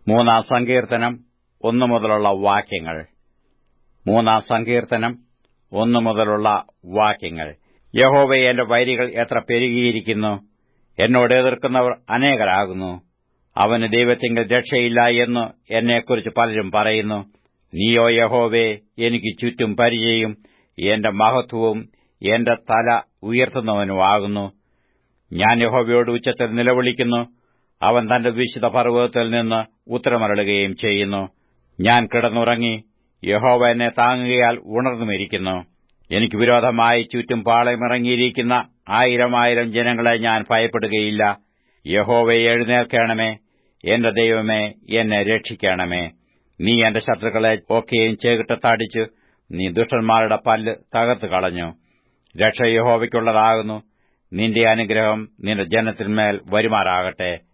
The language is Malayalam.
മൂന്നാം സങ്കീർത്തനം ഒന്നു മുതലുള്ള വാക്യങ്ങൾ മൂന്നാം സങ്കീർത്തനം ഒന്നു മുതലുള്ള വാക്യങ്ങൾ യഹോവയെ എന്റെ വൈരികൾ എത്ര പെരുകിയിരിക്കുന്നു എന്നോട് എതിർക്കുന്നവർ അനേകരാകുന്നു അവന് ദൈവത്തിങ്കിൽ രക്ഷയില്ല എന്ന് എന്നെക്കുറിച്ച് പലരും പറയുന്നു നീയോ യഹോവേ എനിക്ക് ചുറ്റും പരിചയം എന്റെ മഹത്വവും എന്റെ തല ഉയർത്തുന്നവനുമാകുന്നു ഞാൻ യഹോവയോട് ഉച്ചത്തിൽ നിലവിളിക്കുന്നു അവൻ തന്റെ വിശുദ്ധ പർവ്വതത്തിൽ നിന്ന് ഉത്തരമരളുകയും ചെയ്യുന്നു ഞാൻ കിടന്നുറങ്ങി യഹോവ എന്നെ താങ്ങുകയാൽ ഉണർന്നുമിരിക്കുന്നു എനിക്ക് വിരോധമായി ചുറ്റും പാളയമിറങ്ങിയിരിക്കുന്ന ആയിരം ആയിരം ജനങ്ങളെ ഞാൻ ഭയപ്പെടുകയില്ല യഹോവയെ എഴുന്നേൽക്കണമേ എന്റെ ദൈവമേ എന്നെ രക്ഷിക്കണമേ നീ എന്റെ ശത്രുക്കളെ ഒക്കെയും ചേകിട്ട് തടിച്ചു നീ ദുഷ്ടന്മാരുടെ പല്ല് തകർത്തു കളഞ്ഞു രക്ഷ യഹോവയ്ക്കുള്ളതാകുന്നു നിന്റെ അനുഗ്രഹം നിന്റെ ജനത്തിന്മേൽ വരുമാറാകട്ടെ